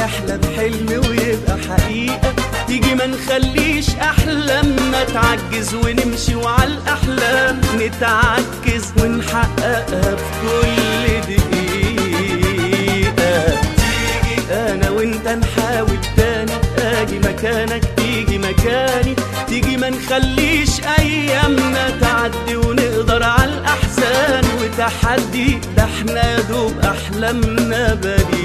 نحلم حلم ويبقى حقيقة تيجي ما نخليش أحلامنا تعجز ونمشي وعلى الأحلام نتعكز ونحققها في كل دقيقة تيجي أنا وأنت نحاول تاني أجي مكانك تيجي مكاني تيجي ما نخليش أيامنا تعدي ونقدر على الأحزان وتحدي ده احنا يا دوب أحلامنا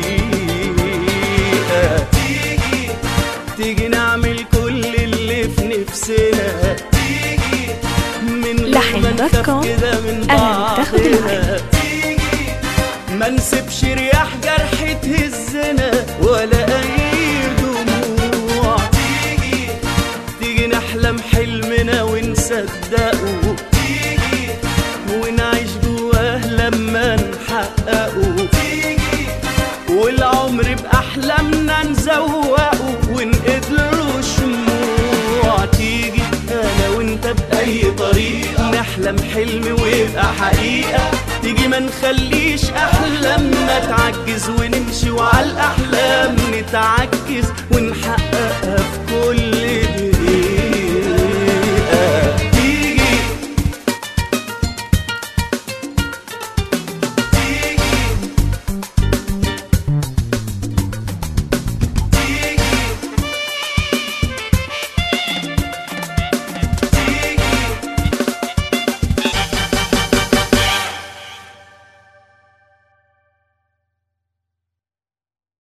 بريئة تيجي تيجي نعمل كل اللي في نفسنا تيجي من غير لحن ما دوت نخاف كوم. كده من أنا بتاخد بعضنا العين. تيجي ما نسيبش رياح جرح تهزنا ولا اي دموع تيجي تيجي نحلم حلمنا ونصدقه تيجي ونعيش جواه لما نحققه تيجي والعمر بأحلامنا نزوقه ونقدره شموع تيجي أنا وأنت بأي طريقة نحلم حلم ويبقى حقيقة تيجي ما نخليش أحلامنا تعجز ونمشي وعلى الأحلام نتعكز